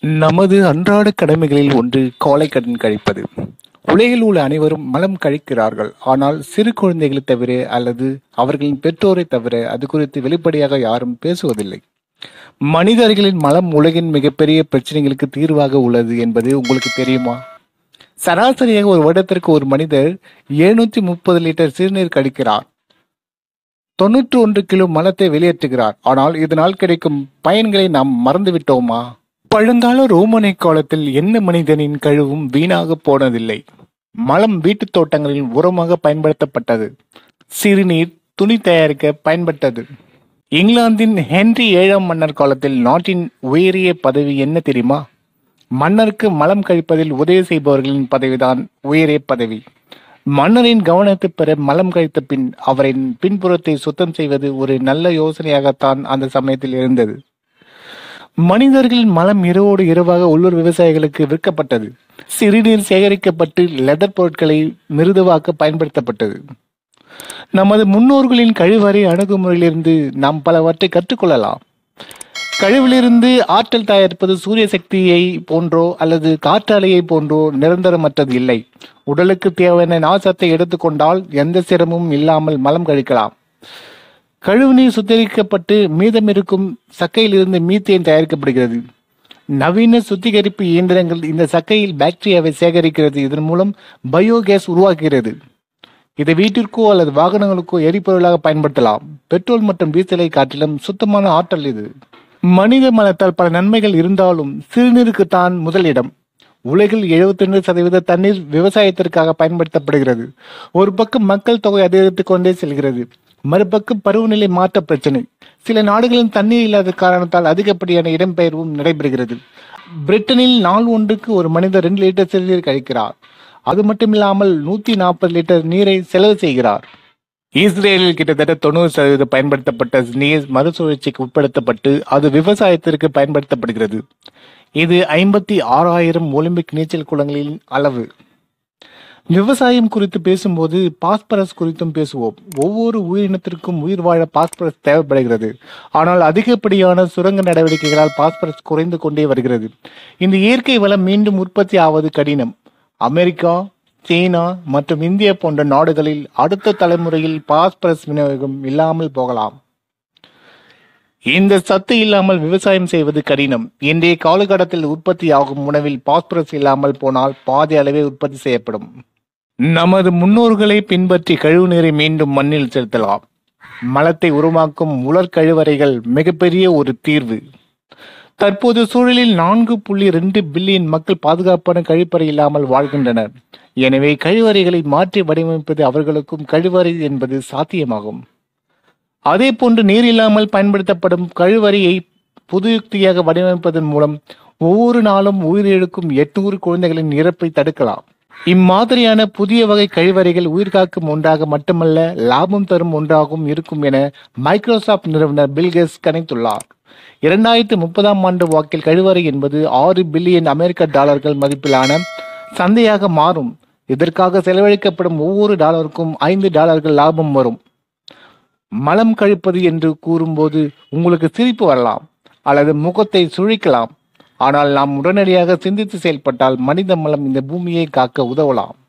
நமது அன்றாட கடமைகளில் ஒன்று காலை கடன் கழிப்பது உலகில் உள்ள அனைவரும் மலம் கழிக்கிறார்கள் ஆனால் சிறு குழந்தைகளை தவிர அல்லது அவர்களின் பெற்றோரை தவிர அது குறித்து வெளிப்படையாக யாரும் பேசுவதில்லை மனிதர்களின் மலம் உலகின் மிகப்பெரிய பிரச்சனைகளுக்கு தீர்வாக உள்ளது என்பது உங்களுக்கு தெரியுமா சராசரியாக ஒரு வருடத்திற்கு ஒரு மனிதர் எழுநூத்தி முப்பது லிட்டர் சிறுநீர் கழிக்கிறார் தொன்னூற்று ஒன்று கிலோ மலத்தை வெளியேற்றுகிறார் ஆனால் இதனால் கிடைக்கும் பயன்களை நாம் மறந்துவிட்டோமா பழங்கால ரோமனை காலத்தில் எந்த மனிதனின் கழிவும் வீணாக போனதில்லை மலம் வீட்டுத் தோட்டங்களில் உரமாக பயன்படுத்தப்பட்டது சிறுநீர் துணி தயாரிக்க பயன்பட்டது இங்கிலாந்தின் ஹென்றி ஏழாம் மன்னர் காலத்தில் நாட்டின் உயரிய பதவி என்ன தெரியுமா மன்னருக்கு மலம் கழிப்பதில் உதவி செய்பவர்களின் பதவிதான் உயரிய பதவி மன்னரின் கவனத்தை பெற மலம் கழித்த பின் அவரின் பின்புறத்தை சுத்தம் செய்வது ஒரு நல்ல யோசனையாகத்தான் அந்த சமயத்தில் இருந்தது மனிதர்களின் மலம் இரவோடு இரவாக உள்ளூர் விவசாயிகளுக்கு விற்கப்பட்டது சிறுநீர் சேகரிக்கப்பட்டு லெதர் பொருட்களை மிருதுவாக்க பயன்படுத்தப்பட்டது நமது முன்னோர்களின் கழிவறை அணுகுமுறையிலிருந்து நாம் பலவற்றை கற்றுக்கொள்ளலாம் கழிவிலிருந்து ஆற்றல் தயாரிப்பது சூரிய சக்தியை போன்றோ அல்லது காற்றாலையை போன்றோ நிரந்தரமற்றது இல்லை உடலுக்கு தேவையான நாசத்தை எடுத்துக்கொண்டால் எந்த சிரமமும் இல்லாமல் மலம் கழிக்கலாம் கழிவுநீர் சுத்திகரிக்கப்பட்டு மீதமிருக்கும் சக்கையிலிருந்து மீத்தேன் தயாரிக்கப்படுகிறது நவீன சுத்திகரிப்பு இயந்திரங்கள் இந்த சக்கையில் பாக்டீரியாவை சேகரிக்கிறது இதன் மூலம் பயோகேஸ் உருவாக்குகிறது இதை வீட்டிற்கோ அல்லது வாகனங்களுக்கோ எரிபொருளாக பயன்படுத்தலாம் பெட்ரோல் மற்றும் டீசலை காட்டிலும் சுத்தமான ஆற்றல் இது மனித மலத்தால் பல நன்மைகள் இருந்தாலும் சிறுநீருக்கு தான் முதலிடம் உலகில் 72% சதவீத தண்ணீர் விவசாயத்திற்காக பயன்படுத்தப்படுகிறது ஒரு பக்கம் மக்கள் தொகை அதிகரித்துக் கொண்டே செல்கிறது மறுபக்கம் பருவநிலை மாற்ற பிரச்சனை சில நாடுகளில் தண்ணீர் இல்லாத காரணத்தால் அதிகப்படியான இடம்பெயர்வும் நடைபெறுகிறது பிரிட்டனில் நாள் ஒன்றுக்கு ஒரு மனிதர் ரெண்டு லிட்டர் சிறுநீர் கழிக்கிறார் அது மட்டுமில்லாமல் நூத்தி நாற்பது லிட்டர் நீரை செலவு செய்கிறார் இஸ்ரேலில் கிட்டத்தட்ட தொண்ணூறு சதவீதம் பயன்படுத்தப்பட்ட நீர் மறுசுழற்சிக்கு உட்படுத்தப்பட்டு அது விவசாயத்திற்கு பயன்படுத்தப்படுகிறது இது ஐம்பத்தி ஆறாயிரம் ஒலிம்பிக் நீச்சல் குளங்களின் அளவு விவசாயம் குறித்து பேசும்போது பாஸ்பரஸ் குறித்தும் பேசுவோம் ஒவ்வொரு உயிரினத்திற்கும் உயிர் வாழ பாஸ்பரஸ் தேவைப்படுகிறது ஆனால் அதிகப்படியான சுரங்க நடவடிக்கைகளால் பாஸ்பரஸ் குறைந்து கொண்டே வருகிறது இந்த இயற்கை வளம் மீண்டும் உற்பத்தி ஆவது கடினம் அமெரிக்கா சீனா மற்றும் இந்தியா போன்ற நாடுகளில் அடுத்த தலைமுறையில் பாஸ்பரஸ் விநியோகம் இல்லாமல் போகலாம் இந்த சத்து இல்லாமல் விவசாயம் செய்வது கடினம் இன்றைய காலகட்டத்தில் உற்பத்தி ஆகும் உணவில் பாஸ்பரஸ் இல்லாமல் போனால் பாதி அளவே உற்பத்தி செய்யப்படும் நமது முன்னோர்களை பின்பற்றி கழிவு நீரை மீண்டும் மண்ணில் செலுத்தலாம் மலத்தை உருவாக்கும் உலர் கழிவறைகள் மிகப்பெரிய ஒரு தீர்வு தற்போது சூழலில் நான்கு புள்ளி ரெண்டு பில்லியன் மக்கள் பாதுகாப்பான கழிப்பறை இல்லாமல் வாழ்கின்றனர் எனவே கழிவறைகளை மாற்றி வடிவமைப்பது அவர்களுக்கும் கழிவறை என்பது சாத்தியமாகும் அதே போன்று நீர் இல்லாமல் பயன்படுத்தப்படும் கழிவறையை புது யுக்தியாக வடிவமைப்பதன் மூலம் ஒவ்வொரு நாளும் உயிரிழக்கும் எட்நூறு குழந்தைகளின் இறப்பை தடுக்கலாம் இம்மாதிரியான புதிய வகை கழிவறைகள் உயிர்காக்கும் ஒன்றாக மட்டுமல்ல லாபம் தரும் ஒன்றாகவும் இருக்கும் என மைக்ரோசாப்ட் நிறுவனர் பில்கேட்ஸ் கணித்துள்ளார் இரண்டாயிரத்தி முப்பதாம் ஆண்டு வாக்கில் கழிவறை என்பது ஆறு பில்லியன் அமெரிக்க டாலர்கள் மதிப்பிலான சந்தையாக மாறும் இதற்காக செலவழிக்கப்படும் ஒவ்வொரு டாலருக்கும் ஐந்து டாலர்கள் லாபம் வரும் மலம் கழிப்பது என்று கூறும்போது உங்களுக்கு சிரிப்பு வரலாம் அல்லது முகத்தை சுழிக்கலாம் ஆனால் நாம் உடனடியாக சிந்தித்து செயல்பட்டால் மனித மலம் இந்த பூமியை காக்க உதவலாம்